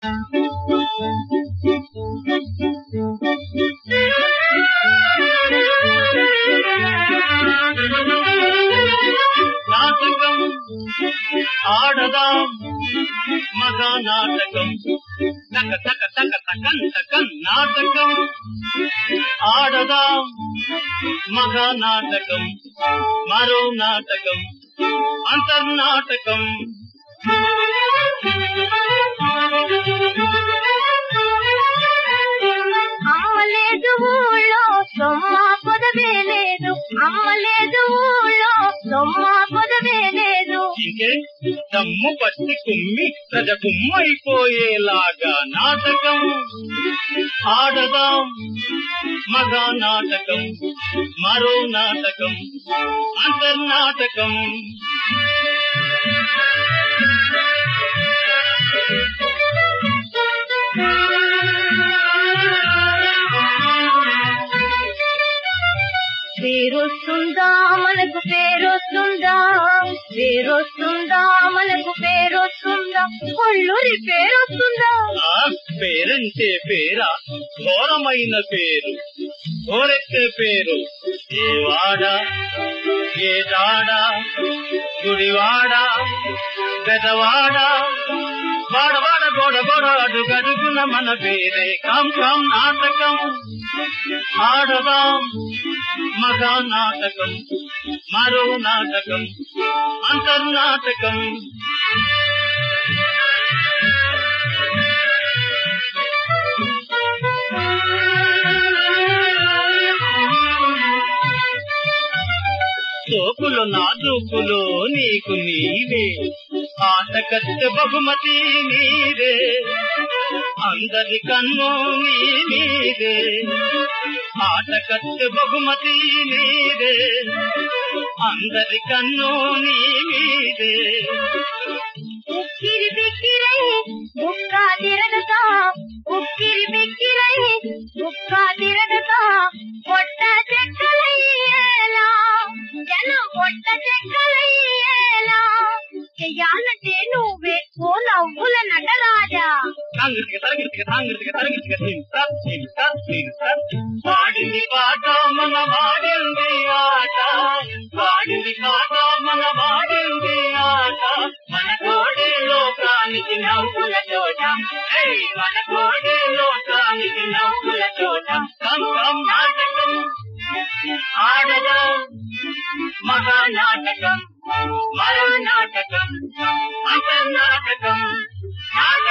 నాటకం ఆడదాం మగా నాటకం తక తక తక తకన్ తకన్ నాటకం ఆడదాం మగా నాటకం మరో నాటకం అంతర్నాటకం అమ్మలేదు ఊళ్ళో సొమ్మ పొదవే లేదు అమ్మలేదు ఊళ్ళో సొమ్మ పొదవే లేదు ఇంకే దమ్ము పట్టి కుమ్మి ప్రజ కుమ్మైపోయేలాగా నాటకం ఆడదాం మగా నాటకం మరో నాటకం అంతర్నాటకం పేరొస్తుందా మనకు పేరొస్తుందా పేరొస్తుందా మనకు పేరొస్తుందా కొళ్ళూరి పేరొస్తుందా ఆ పేరంటే పేరా ఘోరమైన పేరు ఘోరెక్కే పేరు ఏ వాడ ఏ దాడ గుడివాడ గదవాడ వాడవాడ గోడ గోడ అడుగడుగున మన పేరే కం కం నాటకం ఆడదాం మగా నాటకం మరో నాటకం అంతర్నాటకం సోపులు నాజూకులు నీకు నీవే ఆటకత్తె బహుమతి నీదే అందరి కన్ను నీ నీదే ఆటకత్తె బహుమతి నీదే అందరి కన్ను నీ నీదే ఉక్కిరి బిక్కిరై బుక్క తిరగతా ఉక్కిరి బిక్కిరై బుక్క తిరగతా పొట్ట చెక్కలయ్యేలా జనం పొట్ట చెక్కలయ్యేలా చెయ్యాలంటే నువ్వే ఓ నవ్వుల నటరాజా తాంగిరితిక తరగిరితిక తాంగిరితిక తరగిరితిక తింట తింట తింట వాడింది పాట మన వాడింది ఆట వాడింది పాట మన వాడింది ఆట మన కోడే లోకానికి నవ్వుల చోట ఏయ్, మన కోడే లోకానికి నవ్వుల చోట కం కం నాటకం ఆడదాం మహా నాటకం మరో నాటకం అంతర్నాటకం నాటకం